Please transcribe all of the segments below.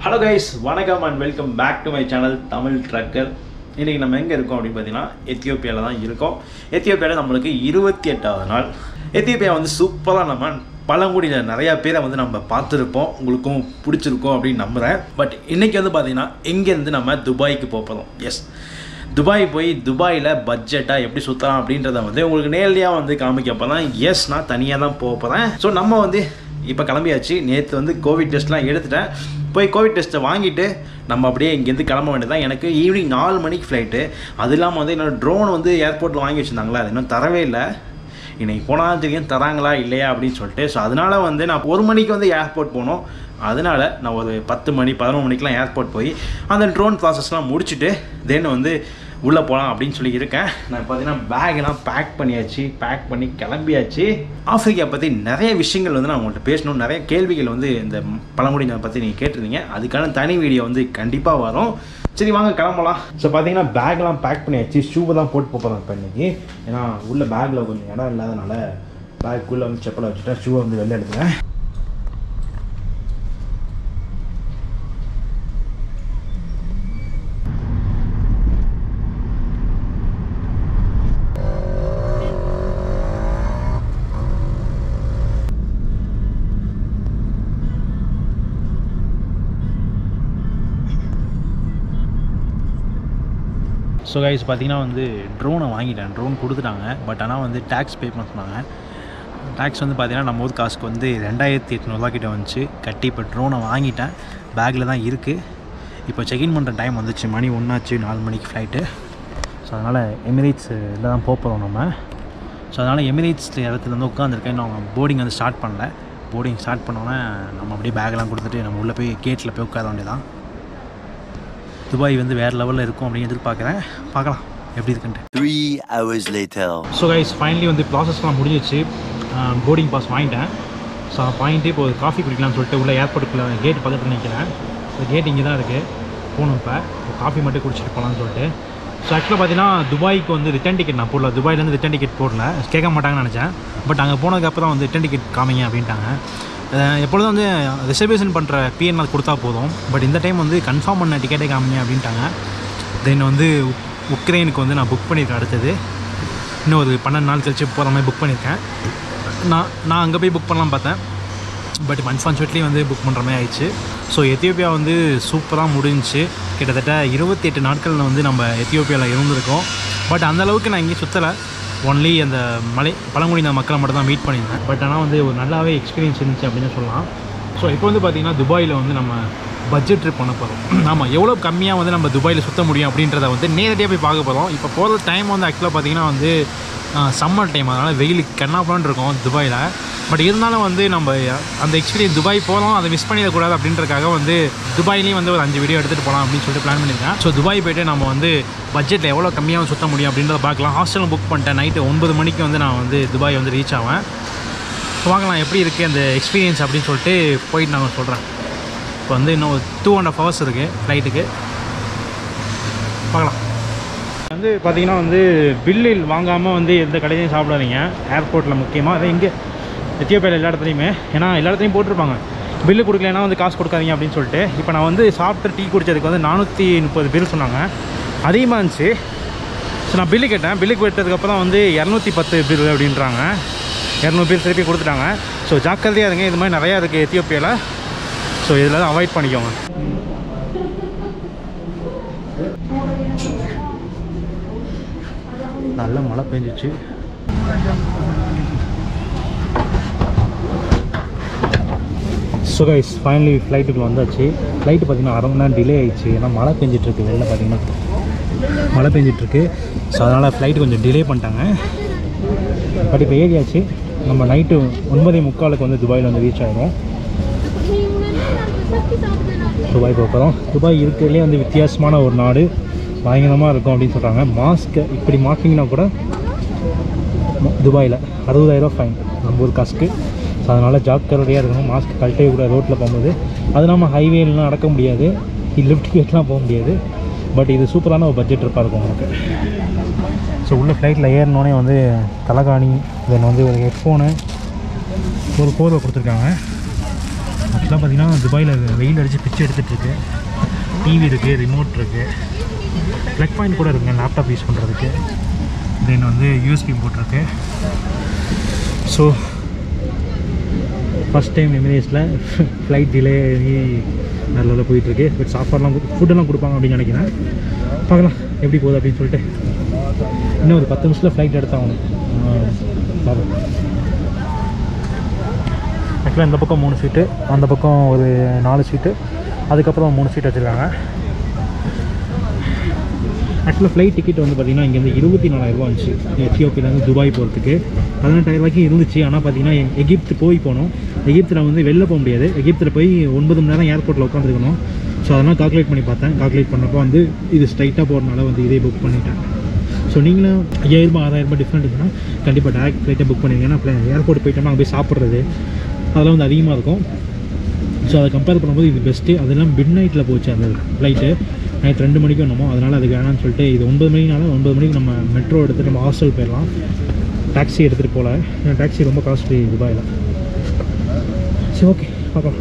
Hello guys வணக்கம் and welcome back to my channel Tamil trekker இன்றைக்கி நம்ம எங்கே இருக்கோம் அப்படின்னு பார்த்தீங்கன்னா எத்தியோப்பியாவில் தான் இருக்கோம் எத்தியோப்பியாவில் நம்மளுக்கு இருபத்தி எட்டாவது நாள் எத்தியோப்பியா வந்து சூப்பராக நம்ம பழங்குடியில் நிறையா பேரை வந்து நம்ம பார்த்துருப்போம் உங்களுக்கும் பிடிச்சிருக்கோம் அப்படின்னு நம்புகிறேன் பட் இன்றைக்கி வந்து பார்த்தீங்கன்னா இங்கேருந்து நம்ம துபாய்க்கு போக போகிறோம் எஸ் துபாய் போய் துபாயில் பட்ஜெட்டாக எப்படி சுற்றலாம் அப்படின்றத வந்து உங்களுக்கு நேரடியாக வந்து காமிக்க போகிறேன் எஸ் நான் தனியாக தான் போக போகிறேன் ஸோ நம்ம வந்து இப்போ கிளம்பியாச்சு நேற்று வந்து கோவிட் டெஸ்ட்லாம் எடுத்துட்டேன் போய் கோவிட் டெஸ்ட்டை வாங்கிட்டு நம்ம அப்படியே இங்கேருந்து கிளம்ப வேண்டியதான் எனக்கு ஈவினிங் நாலு மணிக்கு ஃப்ளைட்டு அது இல்லாமல் வந்து என்னோடய ட்ரோன் வந்து ஏர்போர்ட்டில் வாங்கி வச்சுருந்தாங்களா அது இன்னும் தரவே இல்லை இன்னைக்கு போனால் தெரியும் தராங்களா இல்லையா அப்படின்னு சொல்லிட்டு ஸோ அதனால் வந்து நான் ஒரு மணிக்கு வந்து ஏர்போர்ட் போனோம் அதனால் நான் ஒரு பத்து மணி பதினொன்று மணிக்கெலாம் ஏர்போர்ட் போய் அந்த ட்ரோன் ப்ராசஸ்லாம் முடிச்சுட்டு தென் வந்து உள்ளே போகலாம் அப்படின்னு சொல்லி இருக்கேன் நான் பார்த்தீங்கன்னா பேக்லாம் பேக் பண்ணியாச்சு பேக் பண்ணி கிளம்பியாச்சு ஆஃப்ரிக்கா பற்றி நிறைய விஷயங்கள் வந்து நான் உங்கள்கிட்ட பேசணும் நிறைய கேள்விகள் வந்து இந்த பழங்குடியினை பற்றி நீங்கள் கேட்டிருந்தீங்க அதுக்கான தனி வீடியோ வந்து கண்டிப்பாக வரும் சரி வாங்க கிளம்பலாம் ஸோ பார்த்தீங்கன்னா பேக்லாம் பேக் பண்ணியாச்சு ஷூவை தான் போட்டு போகிறேன் இப்போ இன்னைக்கு ஏன்னா உள்ள பேக்கில் கொஞ்சம் இடம் இல்லாதனால பேக்குள்ளே வந்து செப்பலை வச்சுட்டேன் ஷூவை வந்து வெளில எடுத்துக்கிறேன் ஸோ கைஸ் பார்த்தீங்கன்னா வந்து ட்ரோனை வாங்கிட்டேன் ட்ரோன் கொடுத்துட்டாங்க பட் ஆனால் வந்து டேக்ஸ் பே பண்ண சொன்னாங்க டேக்ஸ் வந்து பார்த்தீங்கன்னா நம்ம ஊர் காசுக்கு வந்து ரெண்டாயிரத்தி எட்நூறுவா கிட்ட வந்துச்சு கட்டி இப்போ ட்ரோனை வாங்கிட்டேன் பேக்கில் தான் இருக்குது இப்போ செக்இன் பண்ணுற டைம் வந்துச்சு மணி ஒன்றாச்சு நாலு மணிக்கு ஃப்ளைட்டு ஸோ அதனால் எமிரேட்ஸ் இதில் தான் போக போகிறோம் நம்ம ஸோ அதனால் எமிரேட்ஸ் இடத்துல வந்து உட்காந்துருக்கேன் இன்னும் போர்டிங் வந்து ஸ்டார்ட் பண்ணல போர்டிங் ஸ்டார்ட் பண்ணோன்னே நம்ம அப்படியே பேக்கெலாம் கொடுத்துட்டு நம்ம உள்ளே போய் கேட்டில் போய் உட்கார வேண்டியதான் துபாய் வந்து வேறு லெவலில் இருக்கும் அப்படின்னு எதிர்பார்க்குறேன் பார்க்கலாம் எப்படி இருக்குன்ட்டு Three hours later. So guys finally வந்து ப்ராசஸ்லாம் முடிஞ்சிச்சு போர்டிங் பாஸ் வாங்கிட்டேன் ஸோ வாங்கிட்டு இப்போ ஒரு காஃபி குடிக்கலாம்னு சொல்லிட்டு உள்ள ஏர்போர்ட்டுக்குள்ளே கேட் பக்கத்தில் நிற்கிறேன் ஸோ கேட் இங்கே தான் இருக்குது போகணும் இப்போ இப்போ காஃபி மட்டும் குடிச்சிட்டு போகலான்னு சொல்லிட்டு ஸோ ஆக்சுவலாக பார்த்தீங்கன்னா துபாய்க்கு வந்து ரிட்டன் டிக்கெட் நான் போடல துபாயிலேருந்து ரிட்டன் டிக்கெட் போடல கேட்க மாட்டாங்கன்னு நினச்சேன் பட் அங்கே போனதுக்கப்புறம் வந்து ரிட்டன் டிக்கெட் காமிங்க அப்படின்ட்டாங்க அஹ் எப்பொழுதும் வந்து ரிசர்வேஷன் பண்ணுற பிஎன்ஆர் கொடுத்தா போதும் பட் இந்த டைம் வந்து கன்ஃபார்ம் பண்ண டிக்கெட்டே காமிங்க அப்படின்ட்டாங்க தென் வந்து உக்- உக்ரைனுக்கு வந்து நான் புக் பண்ணியிருக்கேன் அடுத்தது இன்னும் ஒரு பன்னெண்டு நாள் கழிச்சு போகிற மாதிரி புக் பண்ணியிருக்கேன் நான் நான் அங்கே போய் புக் பண்ணலாம் பார்த்தேன் பட் அன்ஃபார்ச்சுனேட்லி வந்து புக் பண்ணுற மாதிரி ஆயிடுச்சு ஸோ எத்தியோப்பியா வந்து சூப்பராக முடிஞ்சுச்சு கிட்டத்தட்ட இருபத்தி எட்டு நாட்கள் வந்து நம்ம எத்தியோப்பியாவில் இருந்திருக்கோம் பட் அந்த அளவுக்கு நான் இங்கேயும் சுற்றலை ஒன்லி அந்த மலை பழங்குடியின மக்களை மட்டும் தான் மீட் பண்ணியிருந்தேன் பட் ஆனால் வந்து ஒரு நல்லாவே எக்ஸ்பீரியன்ஸ் இருந்துச்சு அப்படின்னு சொல்லலாம் ஸோ இப்போ வந்து பார்த்திங்கன்னா துபாயில் வந்து நம்ம பட்ஜெட் ட்ரிப் பண்ண போகிறோம் ஆமாம் எவ்வளோ கம்மியாக வந்து நம்ம துபாயில் சுற்ற முடியும் அப்படின்றத வந்து நேரடியாக போய் பார்க்க போகிறோம் இப்போ போகிற டைம் வந்து ஆக்சுவலாக பார்த்திங்கன்னா வந்து சம்மர் டைம் அதனால் வெயில் கண்ணாப்பலான்னு இருக்கும் துபாயில் பட் இருந்தாலும் வந்து நம்ம அந்த எக்ஸ்பீரியன்ஸ் துபாய் போகிறோம் அதை மிஸ் பண்ணிடக்கூடாது அப்படின்றதுக்காக வந்து துபாயிலையும் வந்து ஒரு அஞ்சு வீடியோ எடுத்துகிட்டு போகலாம் அப்படின்னு சொல்லிட்டு பிளான் பண்ணியிருக்கேன் ஸோ துபாய் போயிட்டு நம்ம வந்து பட்ஜெட்டில் எவ்வளோ கம்மியாக சுற்ற முடியும் அப்படின்றத பார்க்கலாம் ஹாஸ்டலும் புக் பண்ணிட்டேன் நைட்டு ஒன்பது மணிக்கு வந்து நான் வந்து துபாய் வந்து ரீச் ஆவேன் ஸோ வாங்கலாம் எப்படி இருக்குது அந்த எக்ஸ்பீரியன்ஸ் அப்படின்னு சொல்லிட்டு போயிட்டு நான் சொல்கிறேன் இப்போ வந்து இன்னும் ஒரு டூ அண்ட் ஆஃப் ஹவர்ஸ் இருக்குது ஃப்ளைட்டுக்கு பார்க்கலாம் வந்து பார்த்தீங்கன்னா வந்து பில்லில் வாங்காமல் வந்து எந்த கடையிலையும் சாப்பிடாதீங்க ஏர்போர்ட்டில் முக்கியமாக அதே இங்கே எத்தியோப்பியாவில் எல்லா இடத்துலையுமே ஏன்னா எல்லா இடத்துலையும் போட்டிருப்பாங்க பில்லு கொடுக்கலனா வந்து காசு கொடுக்காதீங்க அப்படின்னு சொல்லிட்டு இப்போ நான் வந்து சாப்பிட்டு டீ குடித்ததுக்கு வந்து நானூற்றி முப்பது பில் சொன்னாங்க அதிகமாக இருந்துச்சு ஸோ நான் பில்லு கேட்டேன் பில்லுக்கு விட்டதுக்கப்புறம் வந்து இரநூத்தி பத்து பில் அப்படின்றாங்க இரநூறு பில் திருப்பி கொடுத்துட்டாங்க ஸோ ஜாக்கிரதையாக இருங்க இது மாதிரி நிறையா இருக்குது எத்தியோப்பியாவில் ஸோ இதில் தான் அவாய்ட் பண்ணிக்கோங்க நல்ல மழை பெஞ்சிச்சு ஸோ கைஸ் ஃபைனலி ஃப்ளைட்டுக்குள்ள வந்தாச்சு ஃப்ளைட்டு பார்த்தீங்கன்னா அரை மணி நேரம் டிலே ஆயிடுச்சு ஏன்னா மழை பெஞ்சிட்ருக்கு வெளில பார்த்தீங்கன்னா மழை பெஞ்சிட்ருக்கு ஸோ அதனால் ஃப்ளைட்டு கொஞ்சம் டிலே பண்ணிட்டாங்க பட் இப்போ ஏறியாச்சு நம்ம நைட்டு ஒன்பதே முக்காலுக்கு வந்து துபாயில் வந்து ரீச் ஆகிடும் துபாய் போக போகிறோம் துபாய் இருக்கிறதுலே வந்து வித்தியாசமான ஒரு நாடு பயங்கரமாக இருக்கும் அப்படின்னு சொல்கிறாங்க மாஸ்க்கை இப்படி மாட்டிங்கன்னா கூட ம- துபாயில் அறுபதாயிரம் ஃபைன் நம்ம ஊர் காசுக்கு ஸோ அதனால் ஜாக்கிரதையாக இருக்கணும் மாஸ்க் கழட்டவே கூட ரோட்டில் போகும்போது அது இல்லாமல் ஹைவேலாம் நடக்க முடியாது லிஃப்ட் கேட்லாம் போக முடியாது பட் இது சூப்பரான ஒரு பட்ஜெட் ட்ரிப்பாக இருக்கும் உங்களுக்கு ஸோ உள்ள ஃப்ளைட்டில் ஏறினோடனே வந்து தலைகாணி தென் வந்து ஒரு ஹெட்ஃபோனு ஒரு போர்வை கொடுத்துருக்காங்க ஆக்சுவலாக பார்த்தீங்கன்னா துபாயில் வெயில் அடித்து பிச்சு எடுத்துகிட்டு இருக்கு டிவி இருக்குது ரிமோட் இருக்குது ப்ளக் பாயிண்ட் கூட இருக்குங்க லேப்டாப் யூஸ் பண்ணுறதுக்கு தென் வந்து யூஎஸ்பி போட்டிருக்கு ஸோ ஃபஸ்ட் டைம் எமிரேட்ஸில் ஃப்ளைட் டிலே ஆகி நல்ல போயிட்டுருக்கு பட் சாப்பாடுலாம் ஃபுட்டெல்லாம் கொடுப்பாங்க அப்படின்னு நினைக்கிறேன் பார்க்கலாம் எப்படி போகுது அப்படின்னு சொல்லிட்டு இன்னும் ஒரு பத்து நிமிஷத்தில் ஃப்ளைட் எடுத்தாகணும் பார்ப்போம் ஆக்சுவலாக இந்த பக்கம் மூணு சீட்டு அந்த பக்கம் ஒரு நாலு சீட்டு அதுக்கப்புறம் மூணு சீட் வச்சுருக்காங்க ஆக்சுவலாக ஃப்ளைட் டிக்கெட் வந்து பார்த்திங்கன்னா இங்கேருந்து இருபத்தி நாலாயிரரூபா இருந்துச்சு எத்தியோப்பியிலேருந்து துபாய் போகிறதுக்கு பதினெட்டாயிரரூபாய்க்கு இருந்துச்சு ஆனால் பார்த்தீங்கன்னா எ- எகிப்து போய் போனோம் எகிப்தில் வந்து வெளில போக முடியாது எகிப்தில் போய் ஒன்பது மணி நேரம் ஏர்போர்ட்டில் உட்காந்துருக்கணும் ஸோ அதெல்லாம் கால்குலேட் பண்ணி பார்த்தேன் கால்குலேட் பண்ணப்போ வந்து இது ஸ்ட்ரைட்டாக போகிறனால வந்து இதே புக் பண்ணிட்டேன் ஸோ நீங்களும் ஐயாயிரரூபா ஆறாயிரரூபா டிஃப்ரெண்ட் இருக்குன்னா கண்டிப்பாக டேரக்ட் ஃப்ளைட்டை புக் பண்ணிடுங்க ஏன்னா ஏர்போர்ட் போயிட்டோம்னா அங்கே போய் சாப்பிட்றது அதெல்லாம் வந்து அதிகமாக இருக்கும் ஸோ அதை கம்பேர் பண்ணும்போது இது பெஸ்ட்டு அதெல்லாம் மிட் நைட்டில் போச்சு அந்த ஃப்ளைட்டு நைட் ரெண்டு மணிக்கு என்னமோ அதனால் அதுக்கு வேணாம்னு சொல்லிட்டு இது ஒன்பது மணினால ஒன்பது மணிக்கு நம்ம மெட்ரோ எடுத்துகிட்டு நம்ம ஹாஸ்டல் போயிடலாம் டாக்ஸி எடுத்துகிட்டு போகல ஏன்னா டாக்ஸி ரொம்ப காஸ்ட்லி துபாயில் சரி ஓகே பார்க்கலாம்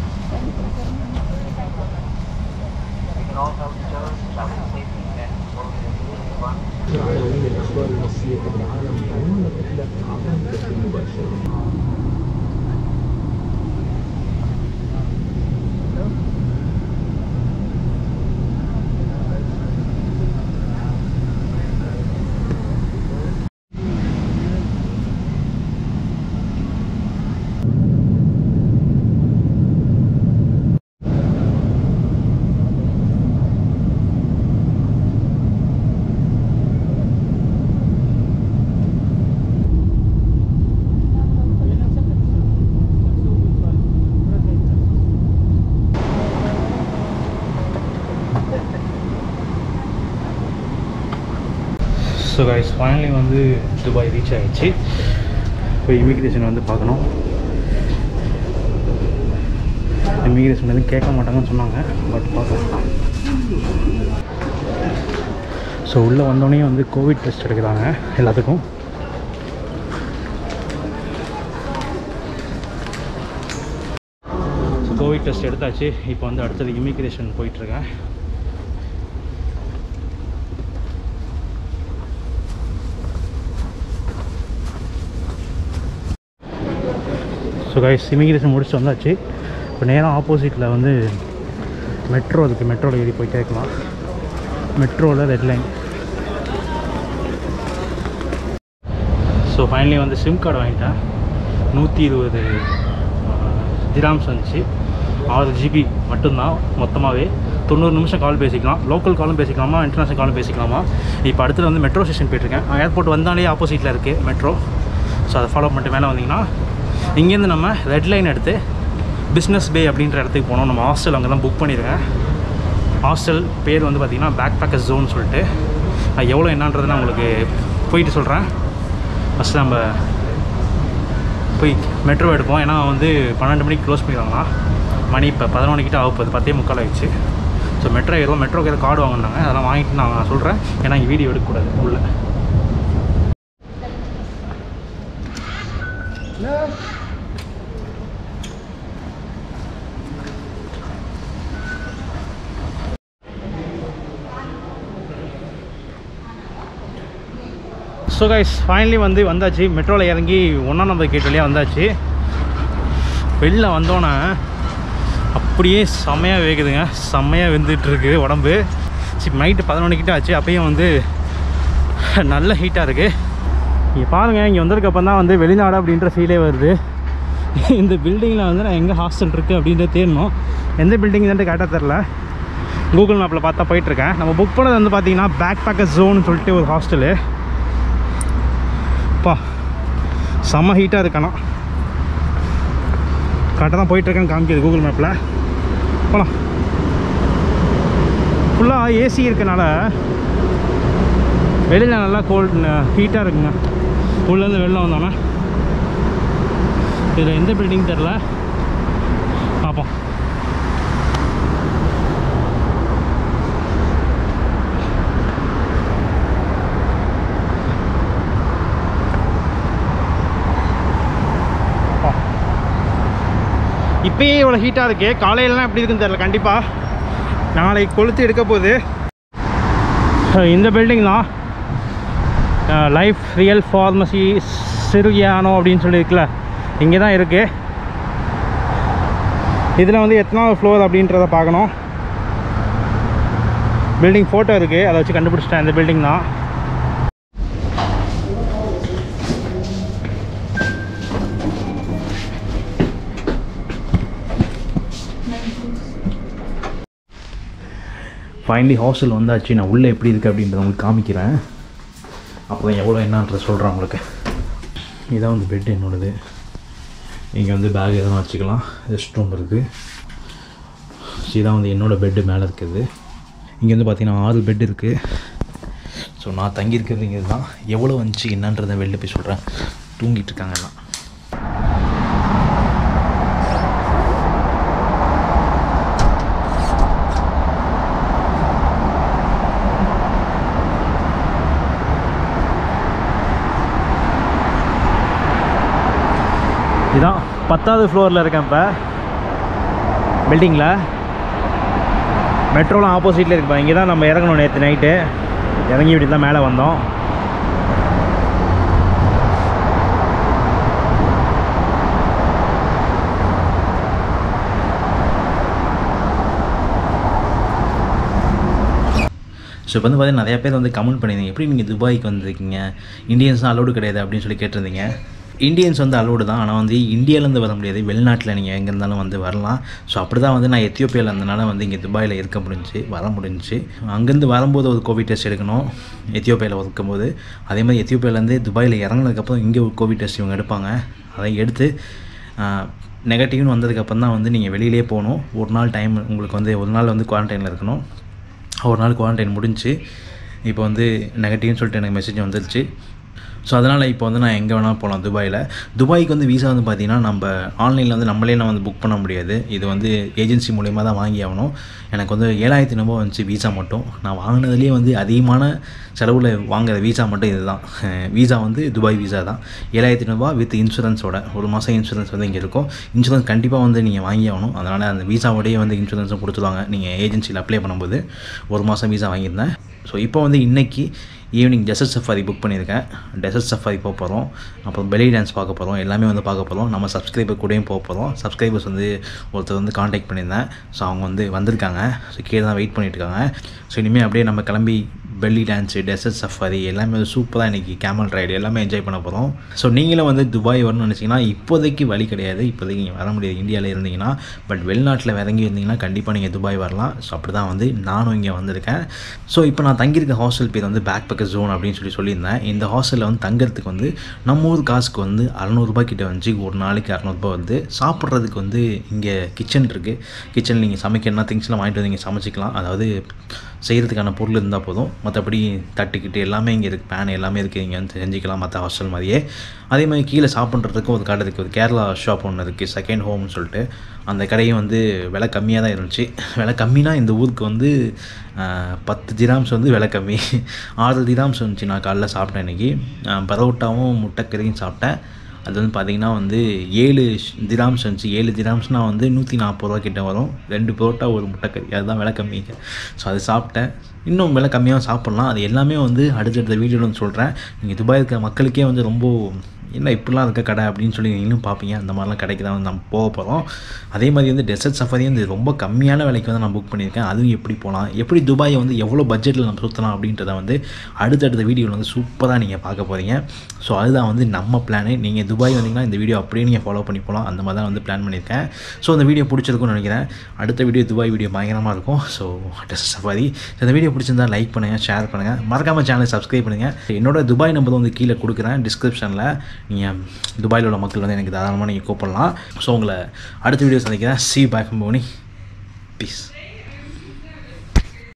ஸோ கைஸ் ஃபைனலி வந்து துபாய் ரீச் ஆகிடுச்சு இப்போ இமிக்ரேஷன் வந்து பார்க்கணும் இமிக்ரேஷன் வந்து கேட்க மாட்டாங்கன்னு சொன்னாங்க பட் பார்க்கலாம் ஸோ உள்ளே வந்தோடனே வந்து கோவிட் டெஸ்ட் எடுக்கிறாங்க எல்லாத்துக்கும் ஸோ கோவிட் டெஸ்ட் எடுத்தாச்சு இப்போ வந்து அடுத்தது இமிக்ரேஷன் போயிட்டுருக்கேன் ஸோ கைஸ் இமிக்ரேஷன் முடிச்சுட்டு வந்தாச்சு இப்போ நேராக ஆப்போசிட்டில் வந்து மெட்ரோ இருக்குது மெட்ரோவில் ஏறி போயிட்டே இருக்கலாம் மெட்ரோவில் ரெட் லைன் ஸோ ஃபைனலி வந்து சிம் கார்டு வாங்கிட்டேன் நூற்றி இருபது திராம்ஸ் வந்துச்சு ஆறு ஜிபி மட்டும்தான் மொத்தமாகவே தொண்ணூறு நிமிஷம் கால் பேசிக்கலாம் லோக்கல் காலும் பேசிக்கலாமா இன்டர்நேஷனல் காலும் பேசிக்கலாமா இப்போ அடுத்தது வந்து மெட்ரோ ஸ்டேஷன் போயிட்டுருக்கேன் ஏர்போர்ட் வந்தாலே ஆப்போசிட்டில் இருக்குது மெட்ரோ ஸோ அதை ஃபாலோ பண்ணிட்டு மேலே வந்தீங்கன்னா இங்கேருந்து நம்ம ரெட் லைன் எடுத்து பிஸ்னஸ் பே அப்படின்ற இடத்துக்கு போனோம் நம்ம ஹாஸ்டல் அங்கே தான் புக் பண்ணியிருக்கேன் ஹாஸ்டல் பேர் வந்து பார்த்திங்கன்னா பேக் பேக்கர்ஸ் ஜோன் சொல்லிட்டு அது எவ்வளோ என்னன்றதை நான் உங்களுக்கு போயிட்டு சொல்கிறேன் ஃபஸ்ட்டு நம்ம போய் மெட்ரோ எடுப்போம் ஏன்னா வந்து பன்னெண்டு மணிக்கு க்ளோஸ் பண்ணிடுவாங்களாம் மணி இப்போ பதினொன்று கிட்ட ஆக போகுது பத்தே முக்கால் ஆயிடுச்சு ஸோ மெட்ரோ ஏறுவோம் மெட்ரோக்கு ஏதோ கார்டு வாங்கினாங்க அதெல்லாம் வாங்கிட்டு நான் சொல்கிறேன் ஏன்னா இங்கே வீடியோ எடுக்கக்கூடாது உள்ள ஸோ கைஸ் ஃபைனலி வந்து வந்தாச்சு மெட்ரோவில் இறங்கி ஒன்றாம் நம்பர் கேட் வழியாக வந்தாச்சு வெளில வந்தோன்னே அப்படியே செம்மையாக வேகுதுங்க செம்மையாக வெந்துட்டுருக்கு உடம்பு சரி நைட்டு பதினொன்று கிட்ட ஆச்சு அப்பயும் வந்து நல்ல ஹீட்டாக இருக்குது இங்கே பாருங்கள் இங்கே வந்ததுக்கப்புறம் தான் வந்து வெளிநாடு அப்படின்ற ஃபீலே வருது இந்த பில்டிங்கில் வந்து நான் எங்கே ஹாஸ்டல் இருக்குது அப்படின்றத தேடணும் எந்த பில்டிங் தான் கேட்டால் தெரில கூகுள் மேப்பில் பார்த்தா போயிட்டுருக்கேன் நம்ம புக் பண்ணது வந்து பார்த்தீங்கன்னா பேக் பேக்கர் ஜோன் சொல்லிட்டு ஒரு ஹாஸ்டலு அப்பா செம்ம ஹீட்டாக இருக்கணும் கரெக்டாக தான் போயிட்டுருக்கேன்னு காமிக்குது கூகுள் மேப்பில் போகலாம் ஃபுல்லாக ஏசி இருக்கனால வெளியில் நல்லா கோல்டு ஹீட்டாக இருக்குங்க உள்ளேருந்து வெளில வந்தோன்னே இதில் எந்த பில்டிங் தெரில பார்ப்போம் இப்பயே இவ்வளோ ஹீட்டாக இருக்குது காலையிலலாம் எப்படி இருக்குன்னு தெரியல கண்டிப்பாக நாளைக்கு கொளுத்து எடுக்க போகுது இந்த பில்டிங் தான் லைஃப் ரியல் ஃபார்மசி சிறுகியானோ அப்படின்னு சொல்லி இருக்குல்ல இங்கே தான் இருக்குது இதில் வந்து எத்தனாவது ஃப்ளோர் அப்படின்றத பார்க்கணும் பில்டிங் ஃபோட்டோ இருக்குது அதை வச்சு கண்டுபிடிச்சிட்டேன் இந்த பில்டிங் தான் ஃபைனலி ஹாஸ்டல் வந்தாச்சு நான் உள்ளே எப்படி இருக்குது அப்படின்றத உங்களுக்கு காமிக்கிறேன் அப்போ தான் எவ்வளோ என்னன்றத சொல்கிறேன் உங்களுக்கு இதான் வந்து பெட் என்னோடது இங்கே வந்து பேக் எதனா வச்சுக்கலாம் ரெஸ்ட் ரூம் இருக்குது இதான் வந்து என்னோடய பெட்டு மேலே இருக்குது இங்கே வந்து பார்த்தீங்கன்னா ஆறு பெட் இருக்குது ஸோ நான் தங்கியிருக்கிறது இங்கே தான் எவ்வளோ வந்துச்சு என்னன்றதை வெளில போய் சொல்கிறேன் தூங்கிட்டு இருக்காங்க எல்லாம் இதான் பத்தாவது ஃப்ளோரில் இருக்கேன் இப்போ பில்டிங்கில் மெட்ரோலாம் ஆப்போசிட்டில் இருக்குப்பா இங்கே தான் நம்ம இறங்கணும் நேற்று நைட்டு இறங்கி இப்படி தான் மேலே வந்தோம் ஸோ இப்போ வந்து பார்த்தீங்கன்னா நிறைய பேர் வந்து கமெண்ட் பண்ணியிருந்தீங்க எப்படி நீங்கள் துபாய்க்கு வந்திருக்கீங்க இந்தியன்ஸ் தான் அலோடு கிடையாது அப்படின்னு சொல்லி கேட்டிருந்தீங்க இந்தியன்ஸ் வந்து அலோடு தான் ஆனால் வந்து இந்தியாவிலேருந்து வர முடியாது வெளிநாட்டில் நீங்கள் எங்கே இருந்தாலும் வந்து வரலாம் ஸோ அப்படி தான் வந்து நான் எத்தியோப்பியாவில் இருந்தனால வந்து இங்கே துபாயில் இருக்க முடிஞ்சு வர முடிஞ்சுச்சு அங்கேருந்து வரும்போது ஒரு கோவிட் டெஸ்ட் எடுக்கணும் எத்தியோப்பியாவில் இருக்கும்போது அதே மாதிரி எத்தியோப்பியாவிலேருந்து துபாயில் இறங்கினதுக்கப்புறம் இங்கே ஒரு கோவிட் டெஸ்ட் இவங்க எடுப்பாங்க அதை எடுத்து நெகட்டிவ்னு வந்ததுக்கப்புறம் தான் வந்து நீங்கள் வெளியிலே போகணும் ஒரு நாள் டைம் உங்களுக்கு வந்து ஒரு நாள் வந்து குவாரண்டைனில் இருக்கணும் ஒரு நாள் குவாரண்டைன் முடிஞ்சு இப்போ வந்து நெகட்டிவ்னு சொல்லிட்டு எனக்கு மெசேஜ் வந்துருச்சு ஸோ அதனால் இப்போ வந்து நான் எங்கே வேணால் போகலாம் துபாயில் துபாய்க்கு வந்து வீசா வந்து பார்த்திங்கன்னா நம்ம ஆன்லைனில் வந்து நம்மளே நான் வந்து புக் பண்ண முடியாது இது வந்து ஏஜென்சி மூலிமா தான் வாங்கி ஆகணும் எனக்கு வந்து ஏழாயிரத்தி ஐநூறுபா வந்துச்சு வீசா மட்டும் நான் வாங்கினதுலேயே வந்து அதிகமான செலவில் வாங்குற வீசா மட்டும் இதுதான் வீசா வந்து துபாய் வீசா தான் ஏழாயிரத்தி ஐநூறுபா வித் இன்சூரன்ஸோட ஒரு மாதம் இன்சூரன்ஸ் வந்து இங்கே இருக்கும் இன்சூரன்ஸ் கண்டிப்பாக வந்து நீங்கள் வாங்கி ஆகணும் அதனால் அந்த வீசாவோடய வந்து இன்சூரன்ஸும் கொடுத்துருவாங்க நீங்கள் ஏஜென்சியில் அப்ளை பண்ணும்போது ஒரு மாதம் வீசா வாங்கியிருந்தேன் ஸோ இப்போ வந்து இன்றைக்கி ஈவினிங் டெசர்ட் சஃபாரி புக் பண்ணியிருக்கேன் டெசர்ட் சஃபாரி போக போகிறோம் அப்புறம் பெலி டான்ஸ் பார்க்க போகிறோம் எல்லாமே வந்து பார்க்க போகிறோம் நம்ம சப்ஸ்கிரைபர் கூடயும் போக போகிறோம் சப்ஸ்கிரைபர்ஸ் வந்து ஒருத்தர் வந்து காண்டாக்ட் பண்ணியிருந்தேன் ஸோ அவங்க வந்து வந்திருக்காங்க ஸோ கீழே தான் வெயிட் பண்ணிட்டு இருக்காங்க ஸோ இனிமேல் அப்படியே நம்ம கிளம்பி பெல்லி டான்ஸு டெசர்ட் சஃபாரி எல்லாமே வந்து சூப்பராக இன்றைக்கி கேமல் ரைடு எல்லாமே என்ஜாய் பண்ண போகிறோம் ஸோ நீங்களும் வந்து துபாய் வரணும்னு நினச்சிங்கன்னா இப்போதைக்கு வழி கிடையாது இப்போதைக்கு நீங்கள் வர முடியாது இந்தியாவில் இருந்தீங்கன்னா பட் வெளிநாட்டில் இறங்கி இருந்தீங்கன்னா கண்டிப்பாக நீங்கள் துபாய் வரலாம் ஸோ அப்படி தான் வந்து நானும் இங்கே வந்திருக்கேன் ஸோ இப்போ நான் தங்கியிருக்க ஹாஸ்டல் பேர் வந்து பேக் பக்கர் ஜோன் அப்படின்னு சொல்லி சொல்லியிருந்தேன் இந்த ஹாஸ்டலில் வந்து தங்குறதுக்கு வந்து நம்ம ஊர் காசுக்கு வந்து அறநூறுபா கிட்ட வந்துச்சு ஒரு நாளைக்கு அறநூறுபா வந்து சாப்பிட்றதுக்கு வந்து இங்கே கிச்சன் இருக்குது கிச்சனில் நீங்கள் சமைக்கணும்னா திங்ஸ்லாம் வாங்கிட்டு வந்து நீங்கள் சமைச்சிக்கலாம் அதாவது செய்கிறதுக்கான பொருள் இருந்தால் போதும் மற்றபடி தட்டுக்கிட்டு எல்லாமே இங்கே இருக்குது பேன் எல்லாமே இருக்குது இங்கே வந்து செஞ்சுக்கலாம் மற்ற ஹாஸ்டல் மாதிரியே அதே மாதிரி கீழே சாப்பிட்றதுக்கும் ஒரு கடை இருக்குது ஒரு கேரளா ஷாப் ஒன்று இருக்குது செகண்ட் ஹோம்னு சொல்லிட்டு அந்த கடையும் வந்து விலை கம்மியாக தான் இருந்துச்சு விலை கம்மினா இந்த ஊருக்கு வந்து பத்து திராம்ஸ் வந்து விலை கம்மி ஆறு திராம்ஸ் இருந்துச்சு நான் காலைல சாப்பிட்டேன் இன்றைக்கி பரோட்டாவும் முட்டைக்கறியும் சாப்பிட்டேன் அது வந்து பார்த்திங்கன்னா வந்து ஏழு திராம்ஸ் இருந்துச்சு ஏழு திராம்ஸ்னால் வந்து நூற்றி நாற்பது ரூபா கிட்ட வரும் ரெண்டு பரோட்டா ஒரு முட்டைக்கறி அதுதான் விலை கம்மி ஸோ அது சாப்பிட்டேன் இன்னும் விலை கம்மியாக சாப்பிட்லாம் அது எல்லாமே வந்து அடுத்தடுத்த வீடியோவில் வந்து சொல்கிறேன் நீங்கள் துபாய் இருக்கிற மக்களுக்கே வந்து ரொம்ப என்ன இப்படிலாம் இருக்க கடை அப்படின்னு சொல்லி நீங்களும் பார்ப்பீங்க அந்த மாதிரிலாம் கடைக்கு தான் வந்து நம்ம போக போகிறோம் அதே மாதிரி வந்து டெசர்ட் சஃபாரி வந்து ரொம்ப கம்மியான விலைக்கு வந்து நான் புக் பண்ணியிருக்கேன் அதுவும் எப்படி போகலாம் எப்படி துபாயை வந்து எவ்வளோ பட்ஜெட்டில் நம்ம சுற்றலாம் அப்படின்றத வந்து அடுத்தடுத்த வீடியோவில் வந்து சூப்பராக நீங்கள் பார்க்க போகிறீங்க ஸோ அதுதான் வந்து நம்ம பிளானு நீங்கள் துபாய் வந்தீங்கன்னா இந்த வீடியோ அப்படியே நீங்கள் ஃபாலோ பண்ணி போகலாம் அந்த மாதிரி தான் வந்து பிளான் பண்ணியிருக்கேன் ஸோ அந்த வீடியோ பிடிச்சிருக்கும்னு நினைக்கிறேன் அடுத்த வீடியோ துபாய் வீடியோ பயங்கரமாக இருக்கும் ஸோ டெஸ்ட் சஃபாரி இந்த வீடியோ பிடிச்சிருந்தா லைக் பண்ணுங்கள் ஷேர் பண்ணுங்கள் மறக்காமல் சேனலை சப்ஸ்கிரைப் பண்ணுங்கள் என்னோட துபாய் நம்பர் வந்து கீழே கொடுக்குறேன் டிஸ்கிரிப்ஷனில் நீங்கள் துபாயில் உள்ள மக்கள் வந்து எனக்கு தாராளமாக நீங்கள் கூப்பிடலாம் ஸோ உங்களை அடுத்த வீடியோ சந்திக்கிறேன் சி பேக் மோனி பீஸ்